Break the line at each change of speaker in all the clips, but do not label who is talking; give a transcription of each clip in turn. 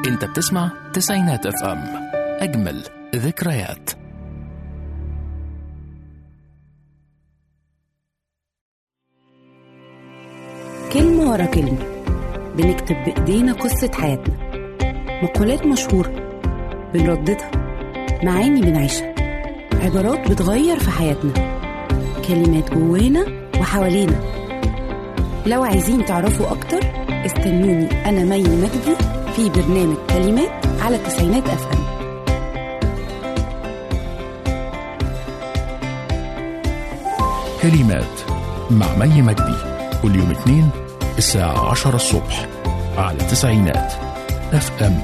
انت بتسمع تسعينات اف ام اجمل ذكريات
كلمة ورا كلمة بنكتب بإيدينا قصة حياتنا مقولات مشهورة بنرددها معاني بنعيشها عبارات بتغير في حياتنا كلمات جوانا وحوالينا لو عايزين تعرفوا أكتر استنوني أنا مي مجدي في برنامج كلمات على تسعينات أف أم
كلمات مع مي مجدي كل يوم اثنين الساعة عشرة الصبح على تسعينات اف ام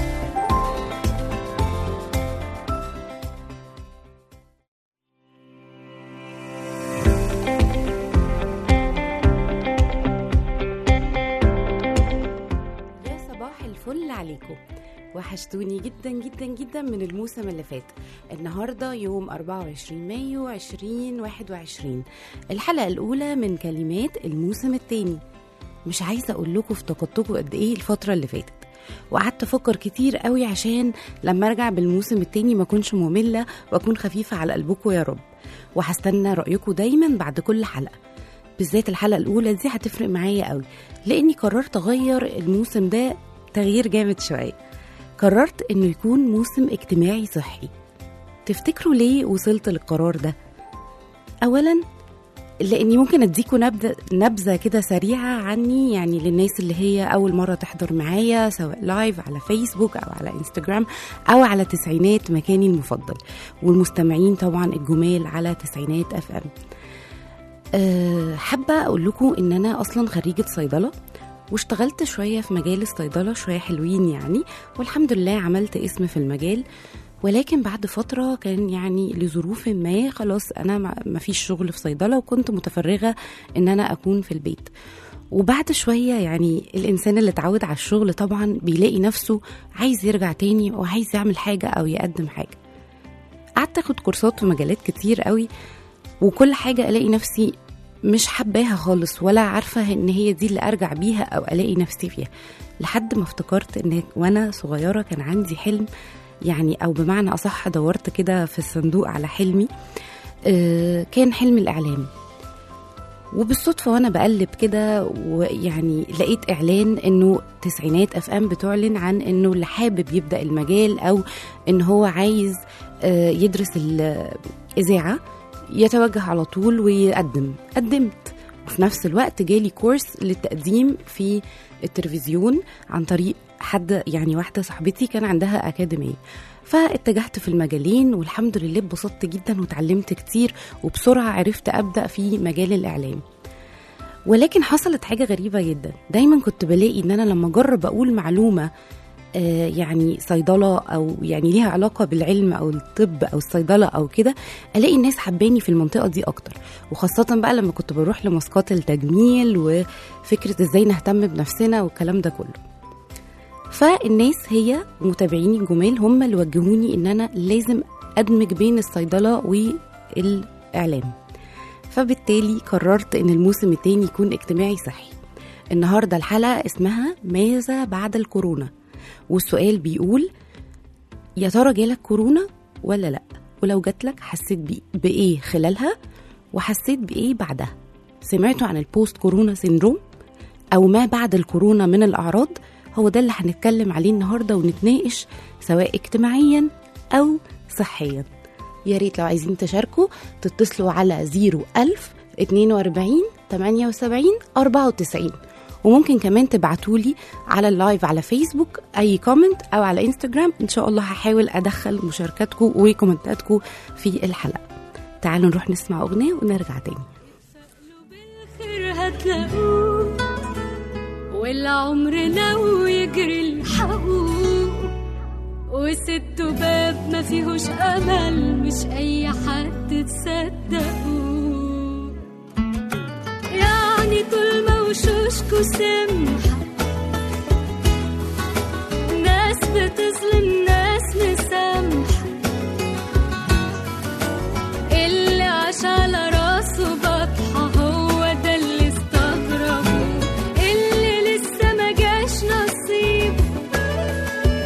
يا صباح الفل عليكم وحشتوني جدا جدا جدا من الموسم اللي فات النهارده يوم 24 مايو 2021 الحلقه الاولى من كلمات الموسم الثاني مش عايزه اقول لكم افتقدتكم قد ايه الفتره اللي فاتت وقعدت افكر كتير قوي عشان لما ارجع بالموسم التاني ما اكونش ممله واكون خفيفه على قلبكم يا رب وهستنى رايكم دايما بعد كل حلقه بالذات الحلقه الاولى دي هتفرق معايا قوي لاني قررت اغير الموسم ده تغيير جامد شويه قررت انه يكون موسم اجتماعي صحي تفتكروا ليه وصلت للقرار ده اولا لاني ممكن اديكم نبذه نبذه كده سريعه عني يعني للناس اللي هي اول مره تحضر معايا سواء لايف على فيسبوك او على انستجرام او على تسعينات مكاني المفضل والمستمعين طبعا الجمال على تسعينات اف ام أه حابه اقول لكم ان انا اصلا خريجه صيدله واشتغلت شويه في مجال الصيدله شويه حلوين يعني والحمد لله عملت اسم في المجال ولكن بعد فترة كان يعني لظروف ما خلاص أنا ما- ما فيش شغل في صيدلة وكنت متفرغة إن أنا أكون في البيت وبعد شوية يعني الإنسان اللي اتعود على الشغل طبعا بيلاقي نفسه عايز يرجع تاني وعايز يعمل حاجة أو يقدم حاجة قعدت أخد كورسات في مجالات كتير قوي وكل حاجة ألاقي نفسي مش حباها خالص ولا عارفة إن هي دي اللي أرجع بيها أو ألاقي نفسي فيها لحد ما افتكرت إن وأنا صغيرة كان عندي حلم يعني أو بمعنى أصح دورت كده في الصندوق على حلمي آه، كان حلم الإعلام وبالصدفة وأنا بقلب كده ويعني لقيت إعلان إنه تسعينات أف أم بتعلن عن إنه اللي حابب يبدأ المجال أو إن هو عايز آه، يدرس الإذاعة يتوجه على طول ويقدم قدمت وفي نفس الوقت جالي كورس للتقديم في التلفزيون عن طريق حد يعني واحدة صاحبتي كان عندها أكاديمية فاتجهت في المجالين والحمد لله اتبسطت جدا وتعلمت كتير وبسرعة عرفت أبدأ في مجال الإعلام ولكن حصلت حاجة غريبة جدا دايما كنت بلاقي ان انا لما اجرب اقول معلومة آه، يعني صيدلة او يعني ليها علاقة بالعلم او الطب او الصيدلة او كده الاقي الناس حباني في المنطقة دي اكتر وخاصة بقى لما كنت بروح لماسكات التجميل وفكرة ازاي نهتم بنفسنا والكلام ده كله فالناس هي متابعيني الجمال هم اللي وجهوني ان انا لازم ادمج بين الصيدلة والاعلام فبالتالي قررت ان الموسم التاني يكون اجتماعي صحي النهارده الحلقه اسمها ماذا بعد الكورونا والسؤال بيقول يا ترى جالك كورونا ولا لا ولو جاتلك حسيت بي- بايه خلالها وحسيت بايه بعدها سمعتوا عن البوست كورونا سيندروم او ما بعد الكورونا من الاعراض هو ده اللي هنتكلم عليه النهارده ونتناقش سواء اجتماعيا او صحيا يا ريت لو عايزين تشاركوا تتصلوا على 01000 42 78 94 وممكن كمان تبعتولي على اللايف على فيسبوك اي كومنت او على انستجرام ان شاء الله هحاول ادخل مشاركاتكم وكومنتاتكم في الحلقه تعالوا نروح نسمع اغنيه ونرجع تاني
بالخير هتلاقوه والعمر لو يجري الحقوق وست باب ما فيهوش امل مش اي حد تصدقوه يعني طول ما وشوشكوا سمحة ناس بتظلم ناس مسامحة اللي عاش على راسه بطحة هو ده اللي استغربه اللي لسه ما جاش نصيب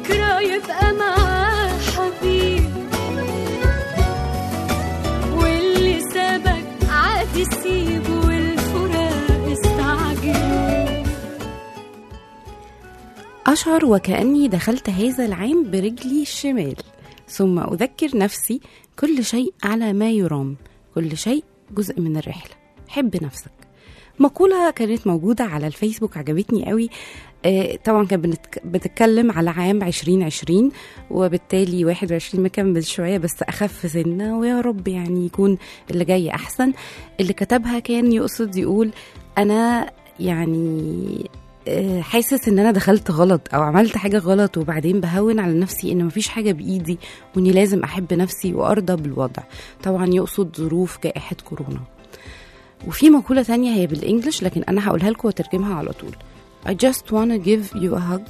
بكرة يبقى معاه حبيب واللي سابك عادي سيبه والفراق استعجل
أشعر وكأني دخلت هذا العام برجلي الشمال ثم أذكر نفسي كل شيء على ما يرام كل شيء جزء من الرحلة حب نفسك مقولة كانت موجودة على الفيسبوك عجبتني قوي آه، طبعا كانت بنتك- بتتكلم على عام 2020 وبالتالي 21 مكمل شوية بس أخف سنة ويا رب يعني يكون اللي جاي أحسن اللي كتبها كان يقصد يقول أنا يعني آه، حاسس ان انا دخلت غلط او عملت حاجه غلط وبعدين بهون على نفسي ان مفيش حاجه بايدي واني لازم احب نفسي وارضى بالوضع طبعا يقصد ظروف جائحه كورونا وفي مقوله تانية هي بالانجلش لكن انا هقولها لكم وترجمها على طول I just wanna give you a hug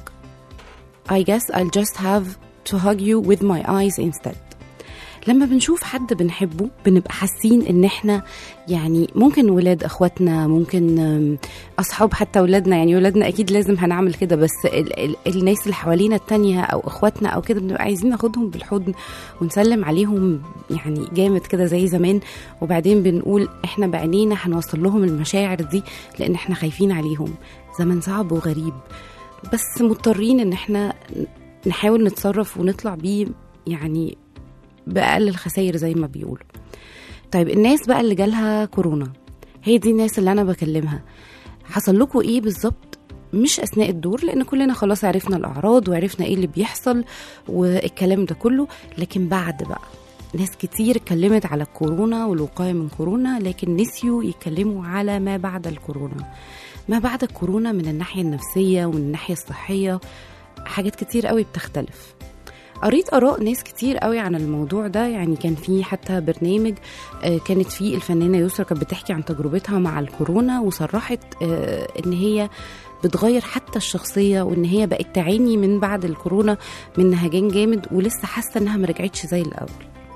I guess I'll just have to hug you with my eyes instead لما بنشوف حد بنحبه بنبقى حاسين ان احنا يعني ممكن ولاد اخواتنا ممكن أم، اصحاب حتى ولادنا يعني ولادنا اكيد لازم هنعمل كده بس ال ال الناس اللي حوالينا التانية او اخواتنا او كده بنبقى عايزين ناخدهم بالحضن ونسلم عليهم يعني جامد كده زي زمان وبعدين بنقول احنا بعينينا هنوصل لهم المشاعر دي لان احنا خايفين عليهم زمن صعب وغريب بس مضطرين ان احنا نحاول نتصرف ونطلع بيه يعني بأقل الخسائر زي ما بيقولوا طيب الناس بقى اللي جالها كورونا هي دي الناس اللي أنا بكلمها حصل لكم إيه بالظبط مش أثناء الدور لأن كلنا خلاص عرفنا الأعراض وعرفنا إيه اللي بيحصل والكلام ده كله لكن بعد بقى ناس كتير اتكلمت على الكورونا والوقاية من كورونا لكن نسيوا يتكلموا على ما بعد الكورونا ما بعد الكورونا من الناحية النفسية ومن الناحية الصحية حاجات كتير قوي بتختلف قريت اراء ناس كتير قوي عن الموضوع ده يعني كان في حتى برنامج آه، كانت فيه الفنانه يسرا كانت بتحكي عن تجربتها مع الكورونا وصرحت آه، ان هي بتغير حتى الشخصيه وان هي بقت تعاني من بعد الكورونا من نهجان جامد ولسه حاسه انها ما رجعتش زي الاول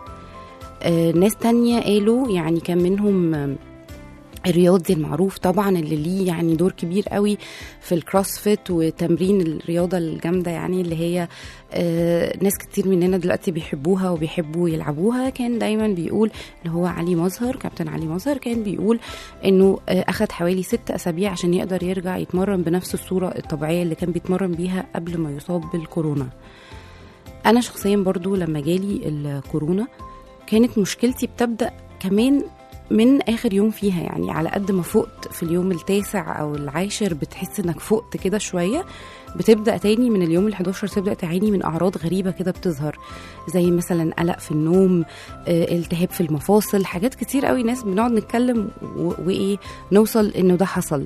آه، ناس تانية قالوا يعني كان منهم آه، الرياضي المعروف طبعا اللي ليه يعني دور كبير قوي في الكروسفيت وتمرين الرياضه الجامده يعني اللي هي آه، ناس كتير مننا دلوقتي بيحبوها وبيحبوا يلعبوها كان دايما بيقول اللي هو علي مظهر كابتن علي مظهر كان بيقول انه آه، اخد حوالي ست اسابيع عشان يقدر يرجع يتمرن بنفس الصوره الطبيعيه اللي كان بيتمرن بيها قبل ما يصاب بالكورونا انا شخصيا برضو لما جالي الكورونا كانت مشكلتي بتبدا كمان من اخر يوم فيها يعني على قد ما فقت في اليوم التاسع او العاشر بتحس انك فقت كده شويه بتبدا تاني من اليوم ال11 تبدا تعاني من اعراض غريبه كده بتظهر زي مثلا قلق في النوم آه، التهاب في المفاصل حاجات كتير قوي ناس بنقعد نتكلم و- وايه نوصل انه ده حصل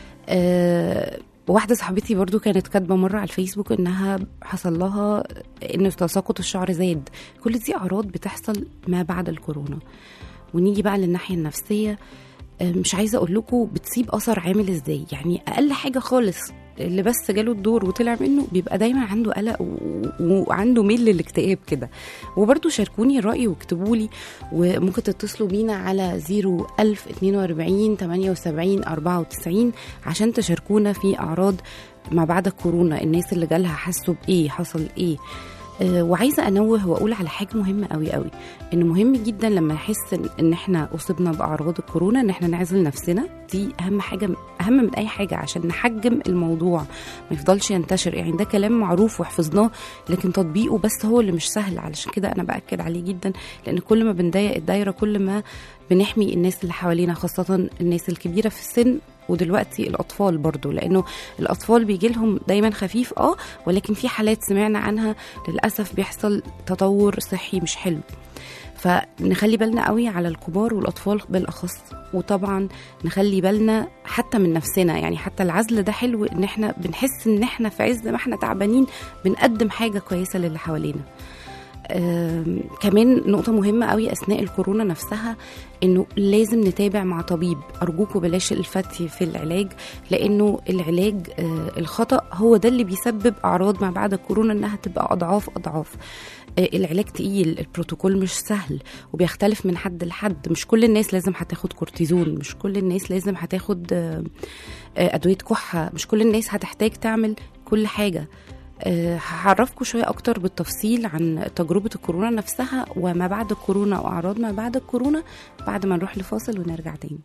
آه، واحدة صاحبتي برضو كانت كاتبة مرة على الفيسبوك انها حصل لها ان تساقط الشعر زاد كل دي اعراض بتحصل ما بعد الكورونا ونيجي بقى للناحية النفسية آه، مش عايزة اقول لكم بتسيب اثر عامل ازاي يعني اقل حاجة خالص اللي بس جاله الدور وطلع منه بيبقى دايما عنده قلق و- وعنده ميل للاكتئاب كده وبرضو شاركوني الرأي واكتبوا لي وممكن تتصلوا بينا على 01000 42 78 94 عشان تشاركونا في أعراض ما بعد الكورونا الناس اللي جالها حسوا بإيه حصل إيه آه، وعايزه انوه واقول على حاجه مهمه قوي قوي ان مهم جدا لما نحس إن- ان احنا اصبنا باعراض الكورونا ان احنا نعزل نفسنا دي اهم حاجه اهم من اي حاجه عشان نحجم الموضوع ما يفضلش ينتشر يعني ده كلام معروف وحفظناه لكن تطبيقه بس هو اللي مش سهل علشان كده انا باكد عليه جدا لان كل ما بنضيق الدايره كل ما بنحمي الناس اللي حوالينا خاصه الناس الكبيره في السن ودلوقتي الاطفال برضو لانه الاطفال بيجي لهم دايما خفيف اه ولكن في حالات سمعنا عنها للاسف بيحصل تطور صحي مش حلو فنخلي بالنا قوي على الكبار والاطفال بالاخص وطبعا نخلي بالنا حتى من نفسنا يعني حتى العزل ده حلو ان احنا بنحس ان احنا في عز ما احنا تعبانين بنقدم حاجه كويسه للي حوالينا آم، كمان نقطة مهمة قوي أثناء الكورونا نفسها إنه لازم نتابع مع طبيب أرجوكوا بلاش الفتي في العلاج لأنه العلاج آه، الخطأ هو ده اللي بيسبب أعراض ما بعد الكورونا إنها تبقى أضعاف أضعاف آه، العلاج تقيل البروتوكول مش سهل وبيختلف من حد لحد مش كل الناس لازم هتاخد كورتيزون مش كل الناس لازم هتاخد آه، آه، أدوية كحة مش كل الناس هتحتاج تعمل كل حاجة آه، هعرفكم شوية أكتر بالتفصيل عن تجربة الكورونا نفسها وما بعد الكورونا وأعراض ما بعد الكورونا بعد ما نروح لفاصل ونرجع تاني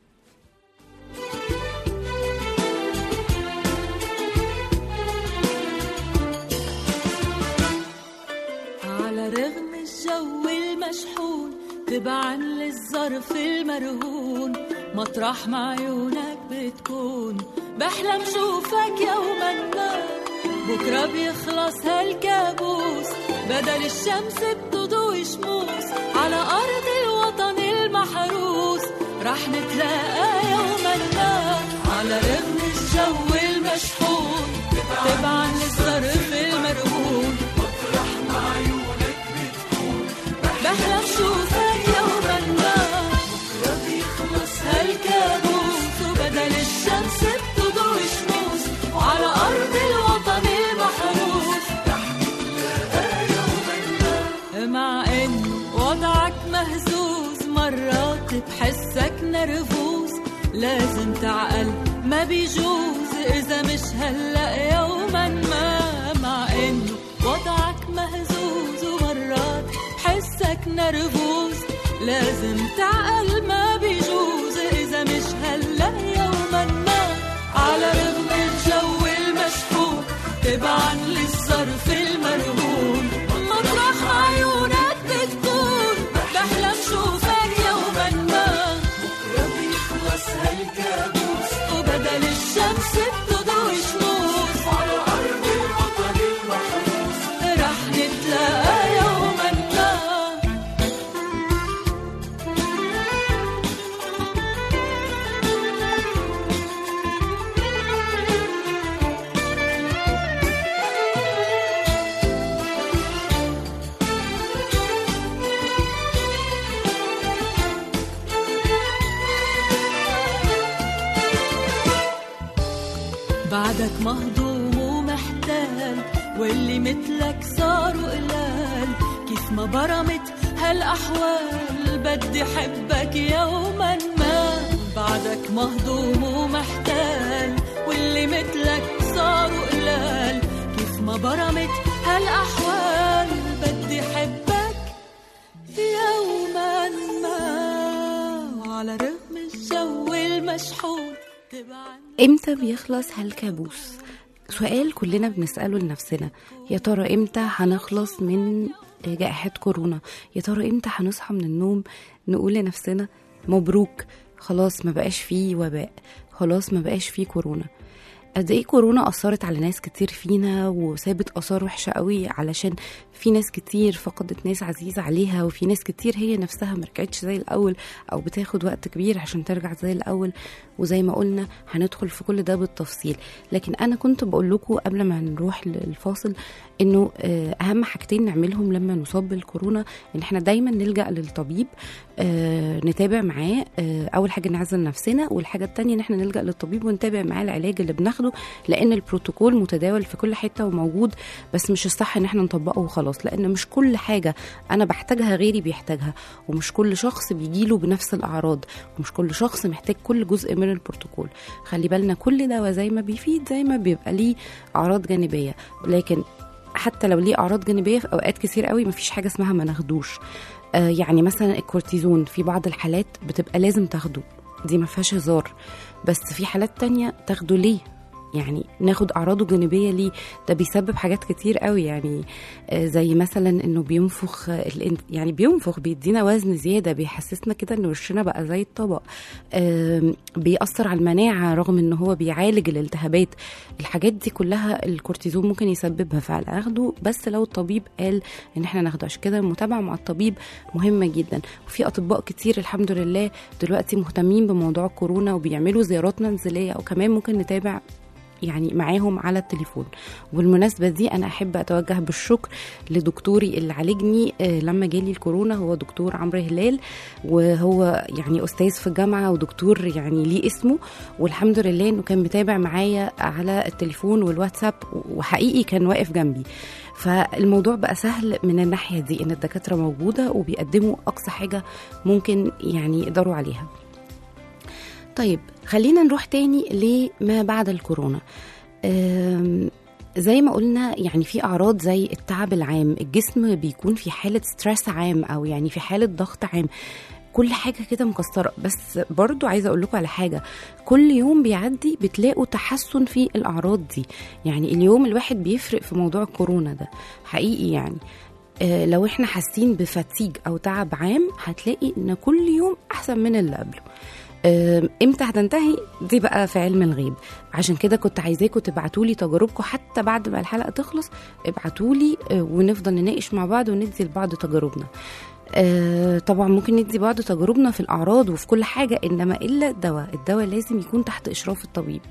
على رغم الجو المشحون تبعا للظرف المرهون مطرح ما عيونك بتكون بحلم شوفك يوما ما بكرة بيخلص هالكابوس بدل الشمس بتضوي شموس على أرض الوطن المحروس رح نتلاقى يوما ما على رغم الجو المشحون تبعا للظرف المرهون بحلم شوفك يوما ما بكرة بيخلص هالكابوس وبدل الشمس بتضوي شموس وعلى أرض الوطن المحروس مع إن وضعك مهزوز مرات بحسك نرفوز لازم تعقل ما بيجوز إذا مش هلأ يوما ما مع إنه وضعك مهزوز ومرات بحسك نرفوز لازم تعقل ما بيجوز إذا مش هلأ يوما ما على رغم الجو المشحون تبعا للظرف المرهون مطرح ما عيونك بتكون بحلم شوفك يوما ما بكرة بيخلص هالكابوس وبدل الشمس بتضوي شموس على أرض الوطن المحروس رح نتلاقى يوما ما بعدك مهضوم ومحتال واللي مثلك صاروا قلال كيف ما برمت هالأحوال بدي حبك يوما ما بعدك مهضوم ومحتال واللي مثلك صاروا قلال كيف ما برمت هالأحوال بدي حبك يوما ما وعلى رغم الجو المشحون تبعا
امتى بيخلص هالكابوس سؤال كلنا بنسأله لنفسنا يا ترى امتى هنخلص من جائحة كورونا يا ترى امتى هنصحى من النوم نقول لنفسنا مبروك خلاص ما بقاش فيه وباء خلاص ما بقاش فيه كورونا قد ايه كورونا اثرت على ناس كتير فينا وسابت اثار وحشه قوي علشان في ناس كتير فقدت ناس عزيزه عليها وفي ناس كتير هي نفسها ما رجعتش زي الاول او بتاخد وقت كبير عشان ترجع زي الاول وزي ما قلنا هندخل في كل ده بالتفصيل لكن انا كنت بقول لكم قبل ما نروح للفاصل انه آه، اهم حاجتين نعملهم لما نصاب بالكورونا ان احنا دايما نلجا للطبيب آه، نتابع معاه آه، اول حاجه نعزل نفسنا والحاجه التانية ان احنا نلجا للطبيب ونتابع معاه العلاج اللي بناخده لان البروتوكول متداول في كل حته وموجود بس مش الصح ان احنا نطبقه وخلاص لان مش كل حاجه انا بحتاجها غيري بيحتاجها ومش كل شخص بيجيله بنفس الاعراض ومش كل شخص محتاج كل جزء من البروتوكول خلي بالنا كل دواء زي ما بيفيد زي ما بيبقى ليه اعراض جانبيه لكن حتى لو ليه اعراض جانبيه في اوقات كتير قوي مفيش حاجه اسمها ما ناخدوش آه يعني مثلا الكورتيزون في بعض الحالات بتبقى لازم تاخده دي ما فيهاش هزار بس في حالات تانية تاخده ليه يعني ناخد اعراضه جانبيه ليه ده بيسبب حاجات كتير قوي يعني آه، زي مثلا انه بينفخ آه، الإن- يعني بينفخ بيدينا وزن زياده بيحسسنا كده ان وشنا بقى زي الطبق آم، بيأثر على المناعه رغم ان هو بيعالج الالتهابات الحاجات دي كلها الكورتيزون ممكن يسببها فعلا اخده بس لو الطبيب قال ان احنا ناخده عشان كده المتابعه مع الطبيب مهمه جدا وفي اطباء كتير الحمد لله دلوقتي مهتمين بموضوع كورونا وبيعملوا زيارات منزليه وكمان ممكن نتابع يعني معاهم على التليفون والمناسبة دي أنا أحب أتوجه بالشكر لدكتوري اللي عالجني آه، لما جالي الكورونا هو دكتور عمرو هلال وهو يعني أستاذ في الجامعة ودكتور يعني ليه اسمه والحمد لله إنه كان متابع معايا على التليفون والواتساب وحقيقي كان واقف جنبي فالموضوع بقى سهل من الناحية دي إن الدكاترة موجودة وبيقدموا أقصى حاجة ممكن يعني يقدروا عليها طيب خلينا نروح تاني لما بعد الكورونا أم، زي ما قلنا يعني في اعراض زي التعب العام الجسم بيكون في حاله ستريس عام او يعني في حاله ضغط عام كل حاجه كده مكسره بس برضو عايزه اقول لكم على حاجه كل يوم بيعدي بتلاقوا تحسن في الاعراض دي يعني اليوم الواحد بيفرق في موضوع الكورونا ده حقيقي يعني آه، لو احنا حاسين بفتيج او تعب عام هتلاقي ان كل يوم احسن من اللي قبله آه، امتى هتنتهي دي بقى في علم الغيب عشان كده كنت عايزاكم تبعتوا لي تجاربكم حتى بعد ما الحلقه تخلص ابعتوا لي ونفضل نناقش مع بعض وندي لبعض تجاربنا آه، طبعا ممكن ندي بعض تجاربنا في الاعراض وفي كل حاجه انما الا الدواء الدواء لازم يكون تحت اشراف الطبيب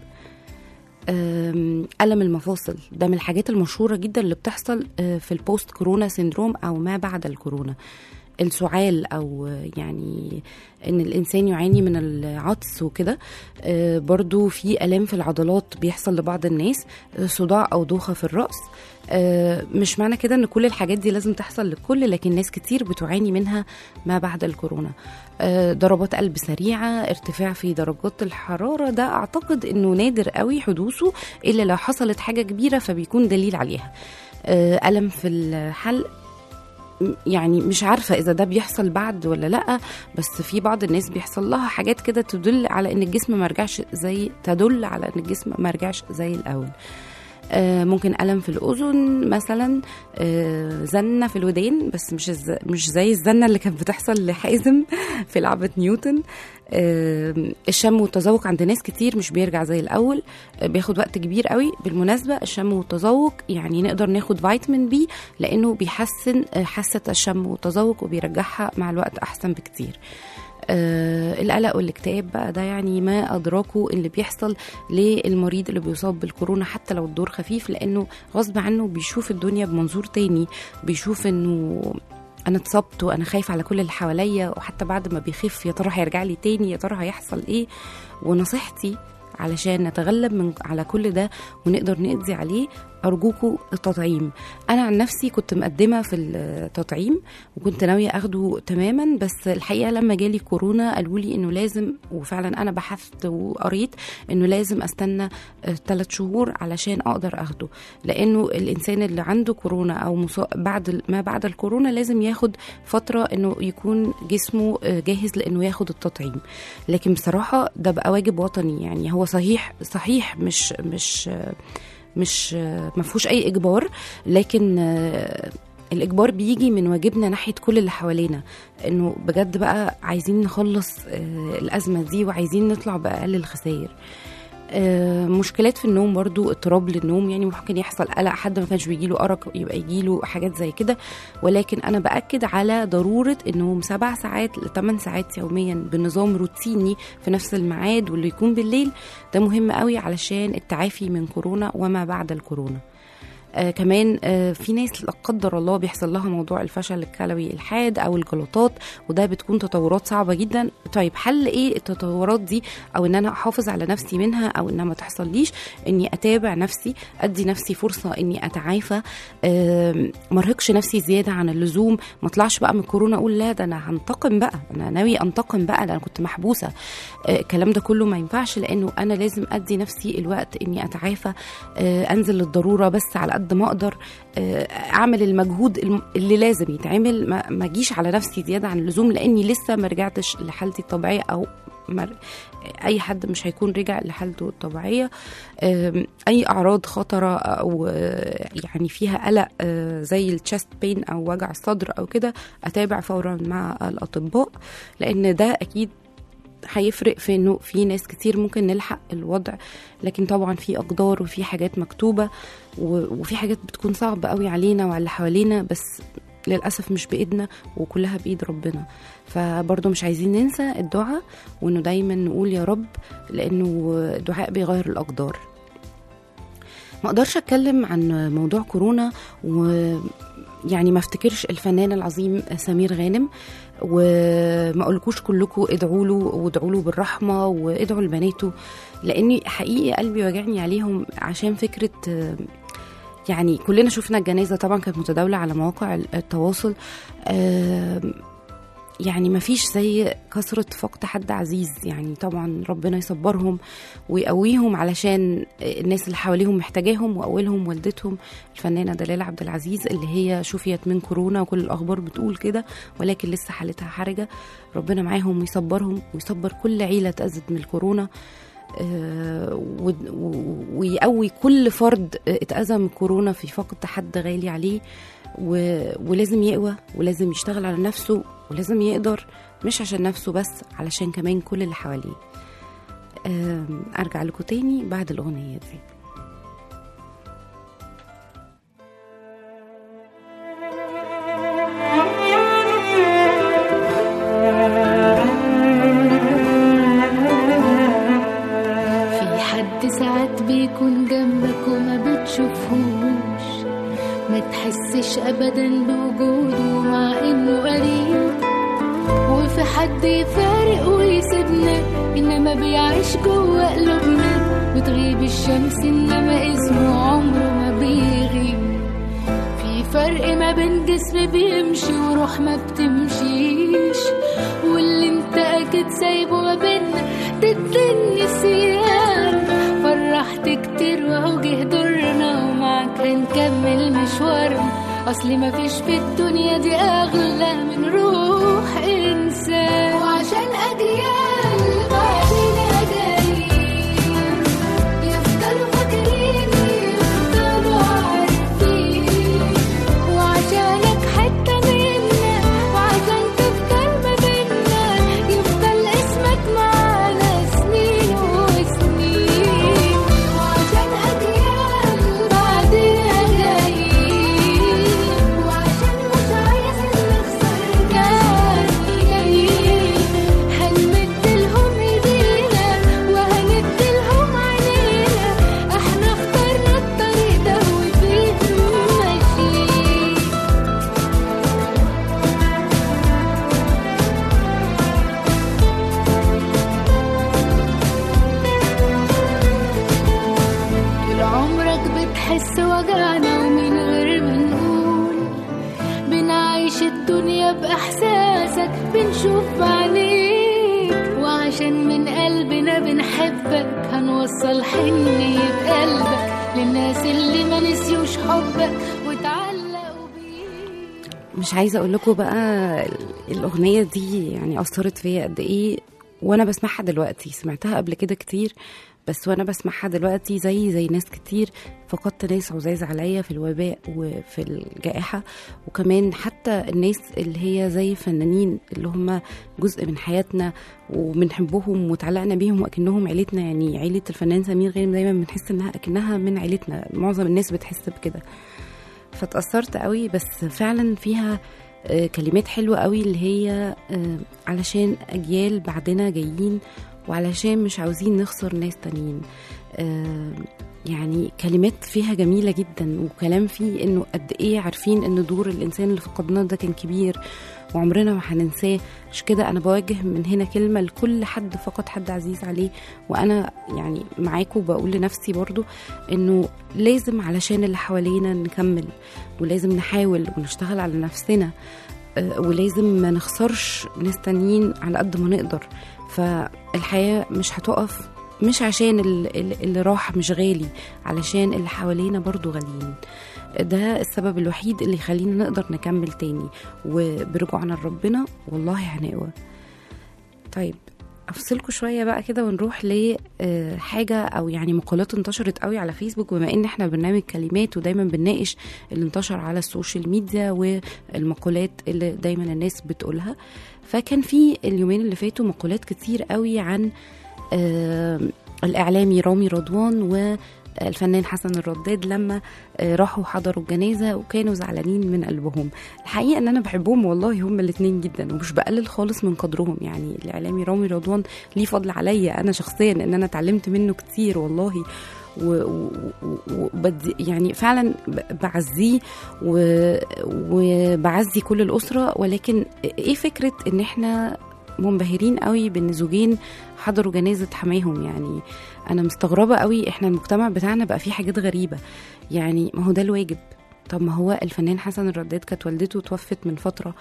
آم، ألم المفاصل ده من الحاجات المشهورة جدا اللي بتحصل آه، في البوست كورونا سيندروم أو ما بعد الكورونا السعال أو آه، يعني إن الإنسان يعاني من العطس وكده آه، برضو في ألام في العضلات بيحصل لبعض الناس آه، صداع أو دوخة في الرأس آه، مش معنى كده ان كل الحاجات دي لازم تحصل للكل لكن ناس كتير بتعاني منها ما بعد الكورونا آه، ضربات قلب سريعه ارتفاع في درجات الحراره ده اعتقد انه نادر قوي حدوثه الا لو حصلت حاجه كبيره فبيكون دليل عليها آه، الم في الحلق م- يعني مش عارفة إذا ده بيحصل بعد ولا لأ بس في بعض الناس بيحصل لها حاجات كده تدل على إن الجسم مرجعش زي تدل على إن الجسم مرجعش زي الأول آه، ممكن ألم في الأذن مثلا آه، زنة في الودان بس مش الز... مش زي الزنة اللي كانت بتحصل لحازم في لعبة نيوتن آه، الشم والتذوق عند ناس كتير مش بيرجع زي الأول آه، بياخد وقت كبير قوي بالمناسبة الشم والتذوق يعني نقدر ناخد فيتامين بي لأنه بيحسن آه، حاسة الشم والتذوق وبيرجعها مع الوقت أحسن بكتير آه القلق والاكتئاب بقى ده يعني ما ادراكه اللي بيحصل للمريض اللي بيصاب بالكورونا حتى لو الدور خفيف لانه غصب عنه بيشوف الدنيا بمنظور تاني بيشوف انه انا اتصبت وانا خايف على كل اللي حواليا وحتى بعد ما بيخف يا ترى هيرجع لي تاني يا ترى هيحصل ايه ونصيحتي علشان نتغلب من على كل ده ونقدر نقضي عليه ارجوكوا التطعيم انا عن نفسي كنت مقدمه في التطعيم وكنت ناويه اخده تماما بس الحقيقه لما جالي كورونا قالوا لي انه لازم وفعلا انا بحثت وقريت انه لازم استنى ثلاث شهور علشان اقدر اخده لانه الانسان اللي عنده كورونا او مصا... بعد ال- ما بعد الكورونا لازم ياخد فتره انه يكون جسمه آه، جاهز لانه ياخد التطعيم لكن بصراحه ده بقى واجب وطني يعني هو صحيح صحيح مش مش آه، مش ما فيهوش اي اجبار لكن آه، الاجبار بيجي من واجبنا ناحيه كل اللي حوالينا انه بجد بقى عايزين نخلص آه، الازمه دي وعايزين نطلع باقل الخسائر آه، مشكلات في النوم برضو اضطراب للنوم يعني ممكن يحصل قلق حد ما كانش بيجيله ارق يبقى يجيله حاجات زي كده ولكن انا باكد على ضروره النوم سبع ساعات لثمان ساعات يوميا بنظام روتيني في نفس الميعاد واللي يكون بالليل ده مهم قوي علشان التعافي من كورونا وما بعد الكورونا آه كمان آه في ناس لا قدر الله بيحصل لها موضوع الفشل الكلوي الحاد او الجلطات وده بتكون تطورات صعبه جدا طيب حل ايه التطورات دي او ان انا احافظ على نفسي منها او انها ما تحصليش اني اتابع نفسي ادي نفسي فرصه اني اتعافى آه مرهقش نفسي زياده عن اللزوم ما اطلعش بقى من كورونا اقول لا ده انا هنتقم بقى انا ناوي انتقم بقى ده انا كنت محبوسه آه الكلام ده كله ما ينفعش لانه انا لازم ادي نفسي الوقت اني اتعافى آه انزل للضروره بس على قد ما اقدر آه اعمل المجهود الم- اللي لازم يتعمل ما ما اجيش على نفسي زياده عن اللزوم لاني لسه ما رجعتش لحالتي الطبيعيه او مر... اي حد مش هيكون رجع لحالته الطبيعيه آم، اي اعراض خطره او آه، يعني فيها قلق آه، زي التشست بين او وجع الصدر او كده اتابع فورا مع الاطباء لان ده اكيد هيفرق في انه في ناس كتير ممكن نلحق الوضع لكن طبعا في اقدار وفي حاجات مكتوبه و- وفي حاجات بتكون صعبه قوي علينا وعلى اللي حوالينا بس للاسف مش بايدنا وكلها بايد ربنا فبرضه مش عايزين ننسى الدعاء وانه دايما نقول يا رب لانه الدعاء بيغير الاقدار ما اقدرش اتكلم عن موضوع كورونا ويعني ما افتكرش الفنان العظيم سمير غانم وما اقولكوش كلكم ادعوا له وادعوا له بالرحمه وادعوا لبناته لاني حقيقي قلبي واجعني عليهم عشان فكره آه، يعني كلنا شفنا الجنازه طبعا كانت متداوله على مواقع التواصل آه، يعني ما فيش زي كثرة فقد حد عزيز يعني طبعا ربنا يصبرهم ويقويهم علشان الناس اللي حواليهم محتاجاهم وأولهم والدتهم الفنانة دلال عبد العزيز اللي هي شفيت من كورونا وكل الأخبار بتقول كده ولكن لسه حالتها حرجة ربنا معاهم ويصبرهم ويصبر كل عيلة اتأذت من الكورونا آه، و- و- ويقوي كل فرد اتأذى من كورونا في فقد حد غالي عليه و- ولازم يقوى ولازم يشتغل على نفسه ولازم يقدر مش عشان نفسه بس علشان كمان كل اللي حواليه آم، ارجع لكم تاني بعد الاغنيه دي
في حد ساعات بيكون جنبك وما بتشوفهوش ما تحسش ابدا بوجوده مع انه قريب وفي حد يفارق ويسيبنا انما بيعيش جوه قلوبنا بتغيب الشمس انما اسمه عمره ما بيغيب في فرق ما بين جسم بيمشي وروح ما بتمشيش واللي انت اكيد سايبه ما بينا ضد النسيان فرحت كتير وهو جه دورنا ومعاك هنكمل مشوارنا اصل ما فيش في الدنيا دي اغلى من روح انسان وعشان اجيال بعدنا جايين يفضلوا فاكرين يفضلوا عارفين وعشانك حتة منا وعشان تفضل ما بينا يفضل اسمك معانا سنين وسنين وعشان أجيال بعدنا جايين وعشان مش عايزين نخسر جايين هنمد لهم ايدينا وهند لهم عينينا احنا اخترنا الطريق ده وفيه ماشيين طول عمرك بتحس وجعنا ومن غير ما نقول بنعيش الدنيا بإحساسك بنشوف بعينيك وعشان من قلبنا بنحبك هنوصل حنية قلبك للناس اللي ما نسيوش حبك وتعلقوا بيك
مش عايزه اقول لكم بقى الاغنيه دي يعني اثرت فيا قد ايه وانا بسمعها دلوقتي سمعتها قبل كده كتير بس وانا بسمعها دلوقتي زي زي ناس كتير فقدت ناس عزاز عليا في الوباء وفي الجائحه وكمان حتى الناس اللي هي زي فنانين اللي هم جزء من حياتنا وبنحبهم وتعلقنا بيهم واكنهم عيلتنا يعني عيله الفنان سمير غانم دايما بنحس انها اكنها من عيلتنا معظم الناس بتحس بكده فتأثرت قوي بس فعلا فيها آه، كلمات حلوة قوي اللي هي آه، علشان أجيال بعدنا جايين وعلشان مش عاوزين نخسر ناس تانيين آه، يعني كلمات فيها جميلة جدا وكلام فيه انه قد ايه عارفين ان دور الانسان اللي فقدناه ده كان كبير وعمرنا ما هننساه مش كده انا بوجه من هنا كلمة لكل حد فقد حد عزيز عليه وانا يعني معاكم بقول لنفسي برضو انه لازم علشان اللي حوالينا نكمل ولازم نحاول ونشتغل على نفسنا آه، ولازم ما نخسرش ناس تانيين على قد ما نقدر فالحياة مش هتقف مش عشان ال- ال- اللي راح مش غالي علشان اللي حوالينا برضو غاليين ده السبب الوحيد اللي يخلينا نقدر نكمل تاني وبرجوعنا لربنا والله هنقوى طيب افصلكوا شويه بقى كده ونروح لحاجه او يعني مقالات انتشرت قوي على فيسبوك بما ان احنا برنامج كلمات ودايما بنناقش اللي انتشر على السوشيال ميديا والمقولات اللي دايما الناس بتقولها فكان في اليومين اللي فاتوا مقولات كتير قوي عن آه، الاعلامي رامي رضوان والفنان حسن الرداد لما آه، راحوا حضروا الجنازه وكانوا زعلانين من قلبهم الحقيقه ان انا بحبهم والله هما الاثنين جدا ومش بقلل خالص من قدرهم يعني الاعلامي رامي رضوان ليه فضل عليا انا شخصيا ان انا اتعلمت منه كتير والله و- و- و- وبدي يعني فعلا ب- بعزيه و- وبعزي كل الاسره ولكن ايه فكره ان احنا منبهرين قوي بان زوجين حضروا جنازه حماهم يعني انا مستغربه قوي احنا المجتمع بتاعنا بقى فيه حاجات غريبه يعني ما هو ده الواجب طب ما هو الفنان حسن الرداد كانت والدته توفت من فترة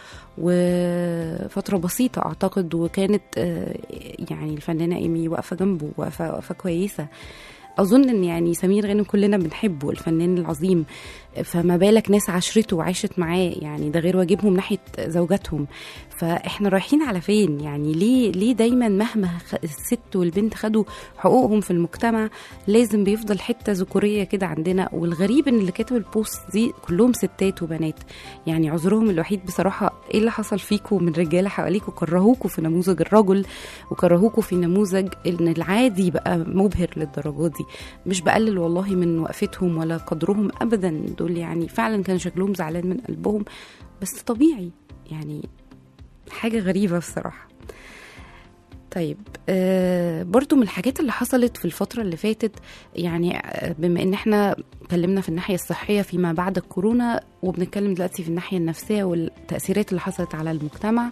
وفترة بسيطة أعتقد وكانت آه، يعني الفنانة إيمي واقفة جنبه واقفة واقفة كويسة أظن إن يعني سمير غانم كلنا بنحبه الفنان العظيم فما بالك ناس عاشرته وعاشت معاه يعني ده غير واجبهم ناحية زوجاتهم فإحنا رايحين على فين يعني ليه ليه دايما مهما خ- الست والبنت خدوا حقوقهم في المجتمع لازم بيفضل حته ذكوريه كده عندنا والغريب ان اللي كاتب البوست دي كلهم ستات وبنات يعني عذرهم الوحيد بصراحه ايه اللي حصل فيكم من رجاله حواليكوا كرهوكوا في نموذج الرجل وكرهوكوا في نموذج ان العادي بقى مبهر للدرجات دي مش بقلل والله من وقفتهم ولا قدرهم ابدا دول يعني فعلا كان شكلهم زعلان من قلبهم بس طبيعي يعني حاجه غريبه بصراحه طيب آه برضو من الحاجات اللي حصلت في الفترة اللي فاتت يعني آه، بما ان احنا اتكلمنا في الناحية الصحية فيما بعد الكورونا وبنتكلم دلوقتي في الناحية النفسية والتأثيرات اللي حصلت على المجتمع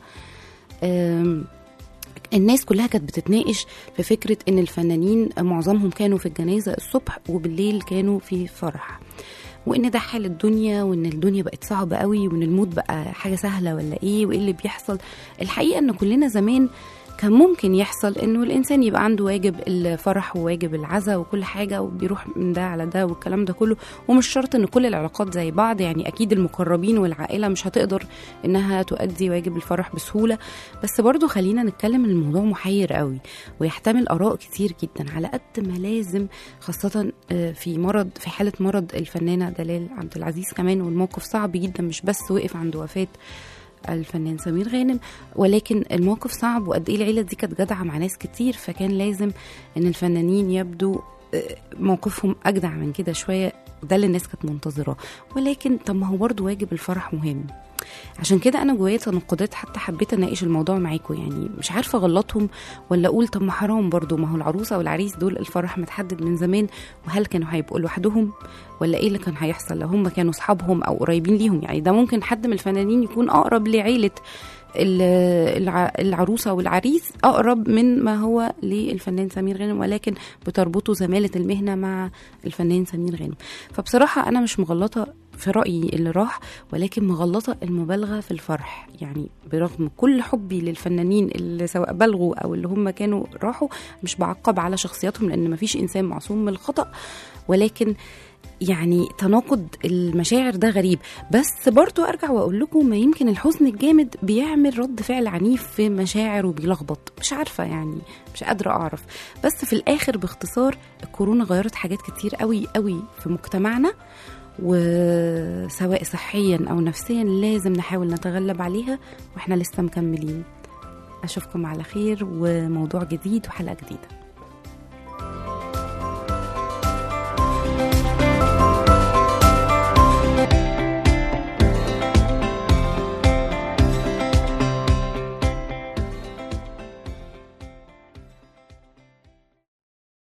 آم، الناس كلها كانت بتتناقش في فكرة ان الفنانين معظمهم كانوا في الجنازة الصبح وبالليل كانوا في فرح وان ده حال الدنيا وان الدنيا بقت صعبة قوي وان الموت بقى حاجة سهلة ولا ايه وايه اللي بيحصل الحقيقة ان كلنا زمان كان ممكن يحصل انه الانسان يبقى عنده واجب الفرح وواجب العزاء وكل حاجه وبيروح من ده على ده والكلام ده كله ومش شرط ان كل العلاقات زي بعض يعني اكيد المقربين والعائله مش هتقدر انها تؤدي واجب الفرح بسهوله بس برضو خلينا نتكلم ان الموضوع محير قوي ويحتمل اراء كتير جدا على قد ما لازم خاصه آه، في مرض في حاله مرض الفنانه دلال عبد العزيز كمان والموقف صعب جدا مش بس وقف عند وفاه الفنان سمير غانم ولكن الموقف صعب وقد ايه العيله دي كانت جدعه مع ناس كتير فكان لازم ان الفنانين يبدو آه، موقفهم اجدع من كده شويه ده اللي الناس كانت منتظراه ولكن طب ما هو برضه واجب الفرح مهم عشان كده انا جوايا تناقضات حتى حبيت اناقش الموضوع معاكم يعني مش عارفه اغلطهم ولا اقول طب ما حرام برضو ما هو العروسه والعريس دول الفرح متحدد من زمان وهل كانوا هيبقوا لوحدهم ولا ايه اللي كان هيحصل لو هم كانوا اصحابهم او قريبين ليهم يعني ده ممكن حد من الفنانين يكون اقرب لعيله ال- الع- العروسه والعريس اقرب من ما هو للفنان سمير غانم ولكن بتربطه زماله المهنه مع الفنان سمير غانم فبصراحه انا مش مغلطه في رايي اللي راح ولكن مغلطه المبالغه في الفرح يعني برغم كل حبي للفنانين اللي سواء بلغوا او اللي هم كانوا راحوا مش بعقب على شخصياتهم لان مفيش انسان معصوم من الخطا ولكن يعني تناقض المشاعر ده غريب بس برضو ارجع واقول لكم ما يمكن الحزن الجامد بيعمل رد فعل عنيف في مشاعر وبيلخبط مش عارفه يعني مش قادره اعرف بس في الاخر باختصار الكورونا غيرت حاجات كتير قوي قوي في مجتمعنا وسواء صحيا او نفسيا لازم نحاول نتغلب عليها واحنا لسه مكملين اشوفكم على خير وموضوع جديد وحلقه جديده